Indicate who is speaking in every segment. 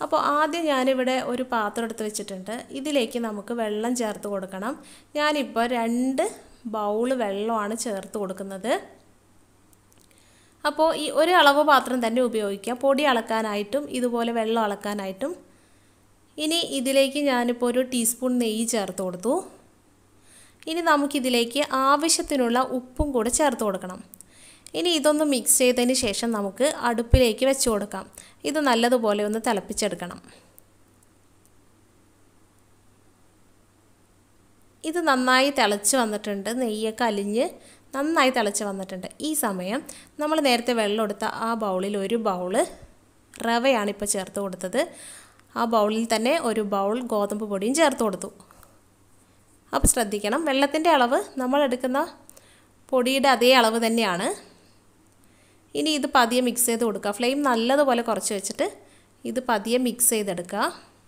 Speaker 1: അപ്പോൾ ആദ്യം ഞാനിവിടെ ഒരു പാത്രം എടുത്ത് വെച്ചിട്ടുണ്ട് ഇതിലേക്ക് നമുക്ക് വെള്ളം ചേർത്ത് കൊടുക്കണം ഞാനിപ്പോൾ രണ്ട് ബൗള് വെള്ളമാണ് ചേർത്ത് കൊടുക്കുന്നത് അപ്പോൾ ഈ ഒരു അളവ് പാത്രം തന്നെ ഉപയോഗിക്കാം പൊടി അളക്കാനായിട്ടും ഇതുപോലെ വെള്ളം അളക്കാനായിട്ടും ഇനി ഇതിലേക്ക് ഞാനിപ്പോൾ ഒരു ടീസ്പൂൺ നെയ്യ് ചേർത്ത് കൊടുത്തു ഇനി നമുക്കിതിലേക്ക് ആവശ്യത്തിനുള്ള ഉപ്പും കൂടെ ചേർത്ത് കൊടുക്കണം ഇനി ഇതൊന്ന് മിക്സ് ചെയ്തതിന് ശേഷം നമുക്ക് അടുപ്പിലേക്ക് വെച്ച് കൊടുക്കാം ഇത് നല്ലതുപോലെ ഒന്ന് തിളപ്പിച്ചെടുക്കണം ഇത് നന്നായി തിളച്ച് വന്നിട്ടുണ്ട് നെയ്യൊക്കെ അലിഞ്ഞ് നന്നായി തിളച്ച് വന്നിട്ടുണ്ട് ഈ സമയം നമ്മൾ നേരത്തെ വെള്ളം എടുത്ത ആ ബൗളിൽ ഒരു ബൗള് റവയാണ് ഇപ്പോൾ ചേർത്ത് കൊടുത്തത് ആ ബൗളിൽ തന്നെ ഒരു ബൗൾ ഗോതമ്പ് പൊടിയും ചേർത്ത് കൊടുത്തു അപ്പോൾ ശ്രദ്ധിക്കണം വെള്ളത്തിൻ്റെ അളവ് നമ്മൾ എടുക്കുന്ന പൊടിയുടെ അതേ അളവ് തന്നെയാണ് ഇനി ഇത് പതിയെ മിക്സ് ചെയ്ത് കൊടുക്കുക ഫ്ലെയിം നല്ലതുപോലെ കുറച്ച് വെച്ചിട്ട് ഇത് പതിയെ മിക്സ് ചെയ്തെടുക്കുക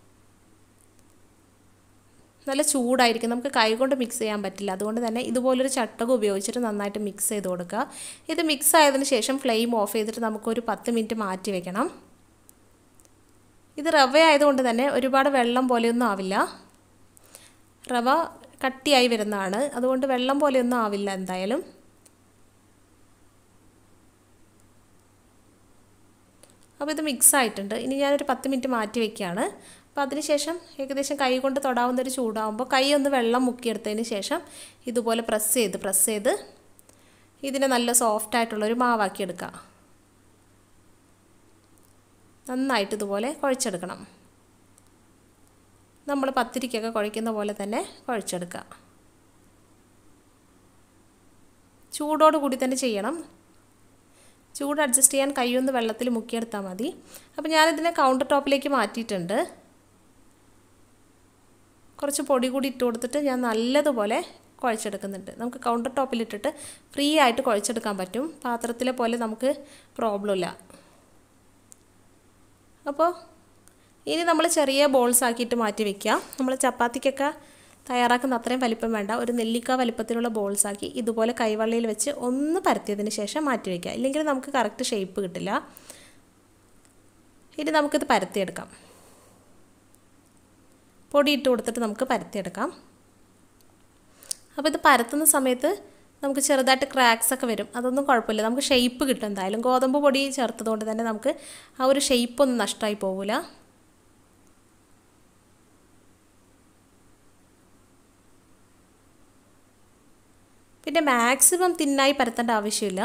Speaker 1: നല്ല ചൂടായിരിക്കും നമുക്ക് കൈകൊണ്ട് മിക്സ് ചെയ്യാൻ പറ്റില്ല അതുകൊണ്ട് തന്നെ ഇതുപോലൊരു ചട്ടകം ഉപയോഗിച്ചിട്ട് നന്നായിട്ട് മിക്സ് ചെയ്ത് കൊടുക്കുക ഇത് മിക്സ് ആയതിന് ശേഷം ഫ്ലെയിം ഓഫ് ചെയ്തിട്ട് നമുക്കൊരു പത്ത് മിനിറ്റ് മാറ്റി വെക്കണം ഇത് റവ ആയതുകൊണ്ട് തന്നെ ഒരുപാട് വെള്ളം പോലെയൊന്നും ആവില്ല റവ കട്ടിയായി വരുന്നതാണ് അതുകൊണ്ട് വെള്ളം പോലെയൊന്നും ആവില്ല എന്തായാലും അപ്പോൾ ഇത് മിക്സ് ആയിട്ടുണ്ട് ഇനി ഞാനൊരു പത്ത് മിനിറ്റ് മാറ്റി വെക്കുകയാണ് അപ്പോൾ അതിനുശേഷം ഏകദേശം കൈ കൊണ്ട് തൊടാവുന്ന ഒരു ചൂടാകുമ്പോൾ കൈ ഒന്ന് വെള്ളം മുക്കിയെടുത്തതിന് ശേഷം ഇതുപോലെ പ്രസ് ചെയ്ത് പ്രസ് ചെയ്ത് ഇതിനെ നല്ല സോഫ്റ്റ് ആയിട്ടുള്ളൊരു മാവാക്കി എടുക്കുക നന്നായിട്ട് ഇതുപോലെ കുഴച്ചെടുക്കണം നമ്മൾ പത്തിരിക്കൊക്കെ കുഴയ്ക്കുന്ന പോലെ തന്നെ കുഴച്ചെടുക്കുക ചൂടോട് കൂടി തന്നെ ചെയ്യണം ചൂട് അഡ്ജസ്റ്റ് ചെയ്യാൻ കൈയൊന്ന് വെള്ളത്തിൽ മുക്കിയെടുത്താൽ മതി അപ്പോൾ ഞാനിതിനെ കൗണ്ടർ ടോപ്പിലേക്ക് മാറ്റിയിട്ടുണ്ട് കുറച്ച് പൊടി കൂടി ഇട്ട് കൊടുത്തിട്ട് ഞാൻ നല്ലതുപോലെ കുഴച്ചെടുക്കുന്നുണ്ട് നമുക്ക് കൗണ്ടർ ടോപ്പിലിട്ടിട്ട് ഫ്രീ ആയിട്ട് കുഴച്ചെടുക്കാൻ പറ്റും പാത്രത്തിലെ പോലെ നമുക്ക് പ്രോബ്ലം ഇല്ല അപ്പോൾ ഇനി നമ്മൾ ചെറിയ ബോൾസ് ആക്കിയിട്ട് മാറ്റി വെക്കുക നമ്മൾ ചപ്പാത്തിക്കൊക്കെ തയ്യാറാക്കുന്ന അത്രയും വലിപ്പം വേണ്ട ഒരു നെല്ലിക്ക വലിപ്പത്തിലുള്ള ബോൾസ് ആക്കി ഇതുപോലെ കൈവള്ളിയിൽ വെച്ച് ഒന്ന് പരത്തിയതിന് ശേഷം മാറ്റി വയ്ക്കുക ഇല്ലെങ്കിൽ നമുക്ക് കറക്റ്റ് ഷേപ്പ് കിട്ടില്ല ഇനി നമുക്കിത് പരത്തിയെടുക്കാം പൊടി ഇട്ട് കൊടുത്തിട്ട് നമുക്ക് പരത്തിയെടുക്കാം അപ്പോൾ ഇത് പരത്തുന്ന സമയത്ത് നമുക്ക് ചെറുതായിട്ട് ക്രാക്സ് ഒക്കെ വരും അതൊന്നും കുഴപ്പമില്ല നമുക്ക് ഷേപ്പ് കിട്ടും എന്തായാലും ഗോതമ്പ് പൊടി ചേർത്തതുകൊണ്ട് തന്നെ നമുക്ക് ആ ഒരു ഷേപ്പ് ഒന്നും നഷ്ടമായി പോകില്ല പിന്നെ മാക്സിമം തിന്നായി പരത്തേണ്ട ആവശ്യമില്ല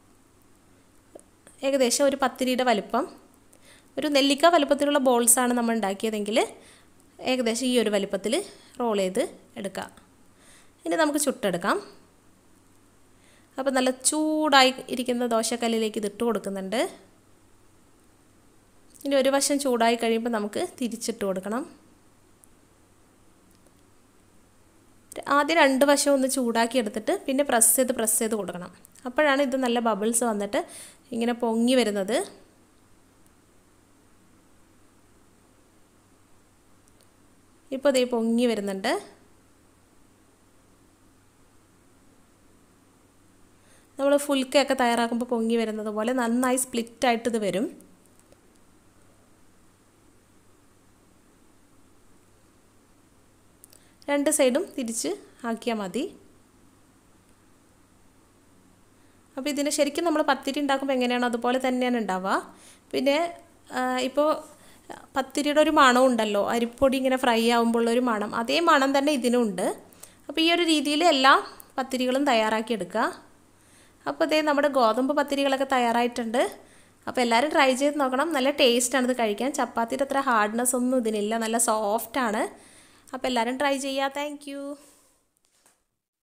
Speaker 1: ഏകദേശം ഒരു പത്തിരിയുടെ വലിപ്പം ഒരു നെല്ലിക്ക വലിപ്പത്തിലുള്ള ബോൾസാണ് നമ്മൾ ഉണ്ടാക്കിയതെങ്കിൽ ഏകദേശം ഈ ഒരു വലിപ്പത്തിൽ റോൾ ചെയ്ത് എടുക്കാം ഇനി നമുക്ക് ചുട്ടെടുക്കാം അപ്പോൾ നല്ല ചൂടായി ഇരിക്കുന്ന ദോശക്കല്ലിലേക്ക് ഇതിട്ട് കൊടുക്കുന്നുണ്ട് ഇനി ഒരു വശം ചൂടായി കഴിയുമ്പോൾ നമുക്ക് തിരിച്ചിട്ട് കൊടുക്കണം ആദ്യം രണ്ട് വശം ഒന്ന് ചൂടാക്കി എടുത്തിട്ട് പിന്നെ പ്രസ് ചെയ്ത് പ്രസ് ചെയ്ത് കൊടുക്കണം അപ്പോഴാണ് ഇത് നല്ല ബബിൾസ് വന്നിട്ട് ഇങ്ങനെ പൊങ്ങി വരുന്നത് ഇപ്പോൾ ഇതേ പൊങ്ങി വരുന്നുണ്ട് നമ്മൾ ഫുൽക്കയൊക്കെ തയ്യാറാക്കുമ്പോൾ പൊങ്ങി വരുന്നത് പോലെ നന്നായി സ്പ്ലിറ്റായിട്ട് ഇത് വരും രണ്ട് സൈഡും തിരിച്ച് ആക്കിയാൽ മതി അപ്പോൾ ഇതിന് ശരിക്കും നമ്മൾ പത്തിരി ഉണ്ടാക്കുമ്പോൾ എങ്ങനെയാണോ അതുപോലെ തന്നെയാണ് ഉണ്ടാവുക പിന്നെ ഇപ്പോൾ പത്തിരിയുടെ ഒരു മണം ഉണ്ടല്ലോ അരിപ്പൊടി ഇങ്ങനെ ഫ്രൈ ആകുമ്പോൾ ഒരു മണം അതേ മണം തന്നെ ഇതിനുണ്ട് അപ്പോൾ ഈ ഒരു രീതിയിൽ എല്ലാ പത്തിരികളും തയ്യാറാക്കി എടുക്കുക അപ്പോൾ ഇതേ നമ്മുടെ ഗോതമ്പ് പത്തിരികളൊക്കെ തയ്യാറായിട്ടുണ്ട് അപ്പോൾ എല്ലാവരും ട്രൈ ചെയ്ത് നോക്കണം നല്ല ടേസ്റ്റാണ് ഇത് കഴിക്കാൻ ചപ്പാത്തിയുടെ അത്ര ഹാർഡ്നെസ് ഒന്നും ഇതിനില്ല നല്ല സോഫ്റ്റാണ് അപ്പോൾ എല്ലാവരും ട്രൈ ചെയ്യുക താങ്ക്